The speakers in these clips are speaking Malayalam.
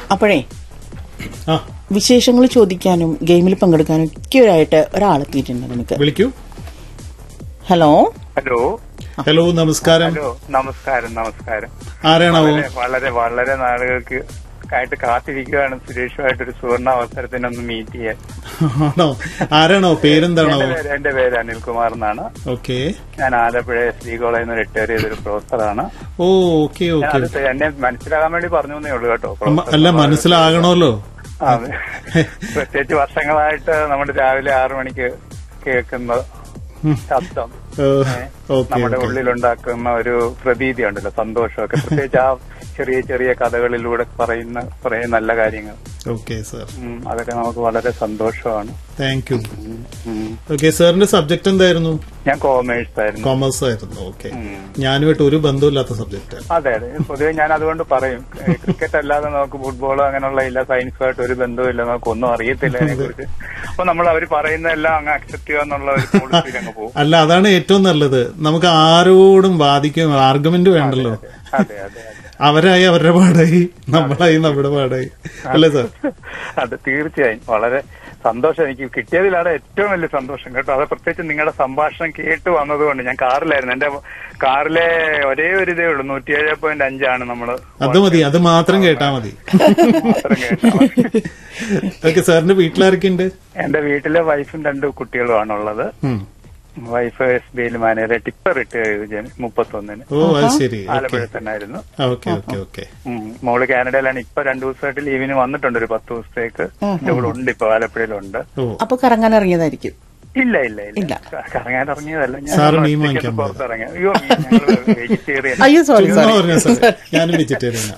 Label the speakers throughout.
Speaker 1: അപ്പോഴേ
Speaker 2: ആ
Speaker 1: വിശേഷങ്ങൾ ചോദിക്കാനും ഗെയിമിൽ പങ്കെടുക്കാനും ഒക്കെ ആയിട്ട് ഒരാളെത്തിയിട്ടുണ്ട് നമുക്ക്
Speaker 2: വിളിക്കൂ
Speaker 1: ഹലോ
Speaker 3: ഹലോ
Speaker 2: ഹലോ നമസ്കാരം
Speaker 3: ഹലോ നമസ്കാരം നമസ്കാരം
Speaker 2: ആരാണാവോ
Speaker 3: വളരെ വളരെ വളരെ നാളുകൾക്ക് ആയിട്ട് കാത്തിരിക്കുകയാണ് സുരേഷുമായിട്ടൊരു സുവർണ അവസരത്തിനൊന്ന് മീറ്റ് ചെയ്യാൻ
Speaker 2: ആണോ ആരാണോ പേരെന്താണോ
Speaker 3: എന്റെ പേര് എന്റെ പേര് അനിൽകുമാർ എന്നാണ്
Speaker 2: ഓക്കെ
Speaker 3: ഞാൻ ആലപ്പുഴ എസ് ഡി കോളേജിൽ നിന്ന് റിട്ടയർ ചെയ്തൊരു പ്രൊഫസറാണ്
Speaker 2: ഓ ഓക്കെ
Speaker 3: ഞാൻ
Speaker 2: ഓക്കെ
Speaker 3: അത് എന്നെ മനസ്സിലാകാൻ വേണ്ടി പറഞ്ഞു എന്നേ ഉള്ളൂ കേട്ടോ
Speaker 2: അല്ല മനസ്സിലാകണമല്ലോ
Speaker 3: അതെ പ്രത്യേകിച്ച് വർഷങ്ങളായിട്ട് നമ്മൾ രാവിലെ ആറു മണിക്ക് കേൾക്കുന്ന ശബ്ദം
Speaker 2: ഓക്കെ
Speaker 3: നമ്മുടെ ഉള്ളിലുണ്ടാക്കുന്ന ഒരു പ്രതീതി ഉണ്ടല്ലോ സന്തോഷമൊക്കെ പ്രത്യേകിച്ച് ആ ചെറിയ ചെറിയ കഥകളിലൂടെ പറയുന്ന കുറെ നല്ല കാര്യങ്ങൾ
Speaker 2: ഓക്കെ സാർ
Speaker 3: ഉം, അതൊക്കെ നമുക്ക് വളരെ സന്തോഷമാണ്
Speaker 2: താങ്ക് യു
Speaker 3: ഉം, ഉം.
Speaker 2: ഓക്കെ സാറിന്റെ സബ്ജക്ട് എന്തായിരുന്നു
Speaker 3: ഞാൻ കോമേഴ്സ് ആയിരുന്നു
Speaker 2: കോമേഴ്സ് ആയിരുന്നു ഓക്കെ
Speaker 3: ഉം.
Speaker 2: ഞാനുമായിട്ട് ഒരു ബന്ധമില്ലാത്ത സബ്ജക്റ്റ്
Speaker 3: അതെ അതെ പൊതുവെ ഞാൻ അതുകൊണ്ട് പറയും ഏ, ക്രിക്കറ്റ് അല്ലാതെ നമുക്ക് ഫുട്ബോളോ അങ്ങനെയുള്ള ഇല്ല സയൻസുമായിട്ട് ഒരു ബന്ധവുമില്ല നമുക്ക് ഒന്നും അറിയത്തില്ല അതിനെ കുറിച്ച് അപ്പൊ നമ്മൾ അവർ പറയുന്നതെല്ലാം അങ്ങ് അക്സെപ്റ്റ് ചെയ്യുക എന്നുള്ള ഒരു പോളിസിയിൽ അങ്ങ് പോകും
Speaker 2: അല്ല അതാണ് ഏറ്റവും നല്ലത് നമുക്ക് ആരോടും ബാധിക്കും ആർഗ്യുമെന്റ് വേണ്ടല്ലോ
Speaker 3: അതെ അതെ അതെ
Speaker 2: അവരായി അവരുടെ പാടായി നമ്മളായി നമ്മുടെ പാടായി അല്ലേ സാർ
Speaker 3: അതെ തീർച്ചയായും വളരെ സന്തോഷം എനിക്ക് കിട്ടിയതിലാണ് ഏറ്റവും വലിയ സന്തോഷം കേട്ടോ അത് പ്രത്യേകിച്ച് നിങ്ങളുടെ സംഭാഷണം കേട്ട് വന്നതുകൊണ്ട് ഞാൻ കാറിലായിരുന്നു എന്റെ കാറിലെ ഒരേ ഒരു ഇതേ ഉള്ളൂ നൂറ്റിയേഴ് പോയിന്റ് അഞ്ചാണ് നമ്മള്
Speaker 2: അത് മതി അത് മാത്രം കേട്ടാ മതി
Speaker 3: മാത്രം കേട്ടാൽ മതി.
Speaker 2: ഓക്കെ സാറിന്റെ വീട്ടിലാരൊക്കെയുണ്ട്
Speaker 3: എന്റെ വീട്ടിലെ വൈഫും രണ്ട് കുട്ടികളുമാണുള്ളത്
Speaker 2: ഉം.
Speaker 3: വൈഫ് എസ് ബി ഐയിൽ മാനേജർ ടിപ്പർ ഇട്ട് മുപ്പത്തൊന്നിന്
Speaker 2: ഓ അത് ശരി ഓക്കെ
Speaker 3: ആലപ്പുഴ തന്നെ ആയിരുന്നു
Speaker 2: ഓക്കെ ഓക്കെ ഓക്കെ
Speaker 3: ഉം. മോള് കാനഡയിലാണ് ഇപ്പൊ രണ്ടു ദിവസമായിട്ട് ലീവിന് വന്നിട്ടുണ്ട് ഒരു പത്ത് ദിവസത്തേക്ക് എന്റെ കൂടെ ഉണ്ട് ഇപ്പൊ ആലപ്പുഴയിലുണ്ട്
Speaker 2: ഓ
Speaker 1: അപ്പൊ കറങ്ങാൻ ഇറങ്ങിയതായിരിക്കും
Speaker 3: ഇല്ല ഇല്ല
Speaker 1: ഇല്ല.
Speaker 3: ഇല്ല ക- കറങ്ങാൻ ഇറങ്ങിയതല്ല
Speaker 2: സാറ് മീൻ
Speaker 3: ഒറ്റയ്ക്ക്
Speaker 2: വാങ്ങിക്കാൻ
Speaker 3: പുറത്തിറങ്ങി അയ്യോ മീൻ ഞങ്ങള് വെജിറ്റേറിയൻ
Speaker 1: അയ്യോ സോറി
Speaker 2: ചുമ്മാ
Speaker 1: സോറി
Speaker 2: പറഞ്ഞ സാർ ഞാനും വെജിറ്റേറിയനാ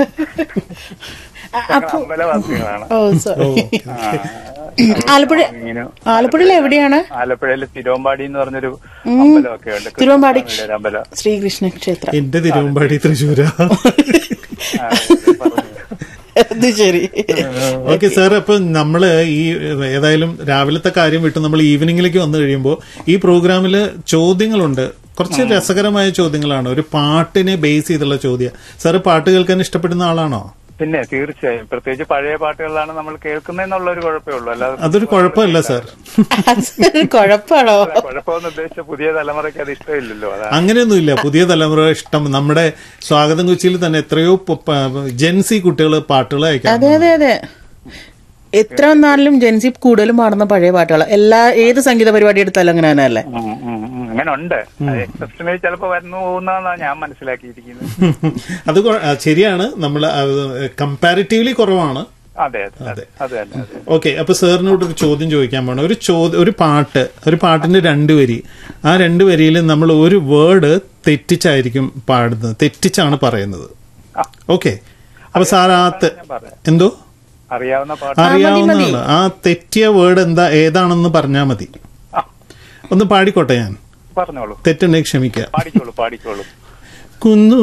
Speaker 1: അപ്പൊ
Speaker 3: അമ്പലവാസികളാണ്
Speaker 1: ഓ
Speaker 2: ഓ
Speaker 1: സോറി
Speaker 3: ആ,
Speaker 1: ആലപ്പുഴ
Speaker 3: മീനും
Speaker 1: ആലപ്പുഴയിൽ എവിടെയാണ്
Speaker 3: ആലപ്പുഴയില് തിരുവമ്പാടി എന്ന് പറഞ്ഞൊരു അമ്പലമൊക്കെ ഉണ്ട്
Speaker 1: തിരുവമ്പാടി.
Speaker 3: കൃഷ്ണസ്വാമിയുടെ ഒരു അമ്പലം
Speaker 1: ശ്രീകൃഷ്ണ ക്ഷേത്രം
Speaker 2: എന്റെ തിരുവമ്പാടി തൃശ്ശൂരാ
Speaker 3: ആ, പറഞ്ഞു.
Speaker 1: അത് ശരി
Speaker 2: ഓക്കെ സാർ അപ്പൊ നമ്മള് ഈ ഏതായാലും രാവിലത്തെ കാര്യം വിട്ട് നമ്മൾ ഈവനിങ്ങിലേക്ക് വന്നു കഴിയുമ്പോൾ ഈ പ്രോഗ്രാമിൽ ചോദ്യങ്ങളുണ്ട് കുറച്ച് രസകരമായ ചോദ്യങ്ങളാണ് ഒരു പാട്ടിനെ ബേസ് ചെയ്തുള്ള ചോദ്യം സാറ് പാട്ട് കേൾക്കാൻ ഇഷ്ടപ്പെടുന്ന ആളാണോ
Speaker 3: പിന്നെ തീർച്ചയായും പ്രത്യേകിച്ച് പഴയ പാട്ടുകളിലാണ് നമ്മൾ കേൾക്കുന്നതെന്നുള്ള ഒരു കുഴപ്പമേ ഉള്ളൂ അല്ലാതെ
Speaker 2: അതൊരു കുഴപ്പമല്ല സാർ
Speaker 1: അത് കുഴപ്പമാണോ
Speaker 3: കുഴപ്പമെന്ന് ഉദ്ദേശിച്ച പുതിയ തലമുറയ്ക്ക് അത് ഇഷ്ടമില്ലല്ലോ അതാണ്
Speaker 2: അങ്ങനെയൊന്നുമില്ല പുതിയ തലമുറ ഇഷ്ടം നമ്മുടെ സ്വാഗതം കൊച്ചിയിൽ തന്നെ എത്രയോ ജെൻസി കുട്ടികൾ പാട്ടുകൾ അയക്കാം
Speaker 1: അതെ അതെ അതെ എത്ര നാളിലും ജെൻസി കൂടുതലും പാടുന്ന പഴയ പാട്ടുകൾ എല്ലാ ഏത് സംഗീത പരിപാടി എടുത്താലും അങ്ങനെ തന്നെ അല്ലേ
Speaker 3: ഉം, ഉം, ഉം. അങ്ങനെ ഉണ്ട് എക്സെപ്ഷനിൽ ചിലപ്പോ വരുന്നു പോകുന്നതാണ് ഞാൻ മനസ്സിലാക്കിയിരിക്കുന്നത്
Speaker 2: അത് കൊ- ആ, ശരിയാണ് നമ്മൾ കമ്പാരിറ്റീവ്ലി കുറവാണ്
Speaker 3: അതെ അതെ അതെ അതെ അതെ അതെ
Speaker 2: ഓക്കെ അപ്പൊ സാറിനോട് ഒരു ചോദ്യം ചോദിക്കാൻ പോകണം ഒരു ചോദ്യം ഒരു പാട്ട് ഒരു പാട്ടിന്റെ രണ്ട് വരി ആ രണ്ട് വരിയിൽ നമ്മൾ ഒരു വേർഡ് തെറ്റിച്ചായിരിക്കും പാടുന്നത് തെറ്റിച്ചാണ് പറയുന്നത്
Speaker 3: ആ.
Speaker 2: ഓക്കെ അപ്പൊ സാർ ആ തെ-
Speaker 3: ഞാൻ പറയാം
Speaker 2: എന്തോ
Speaker 3: അറിയാവുന്ന പാട്ട്
Speaker 2: അറിയാവുന്നതാണ് ആ തെറ്റിയ വേർഡ് എന്താ ഏതാണെന്ന് പറഞ്ഞാൽ മതി
Speaker 3: ആ,
Speaker 2: ഒന്ന് പാടിക്കോട്ടെ ഞാൻ
Speaker 3: പറഞ്ഞോളൂ
Speaker 2: തെറ്റുണ്ടെങ്കിൽ ക്ഷമിക്കുക
Speaker 3: പാടിക്കോളൂ പാടിക്കോളൂ
Speaker 2: കുന്നു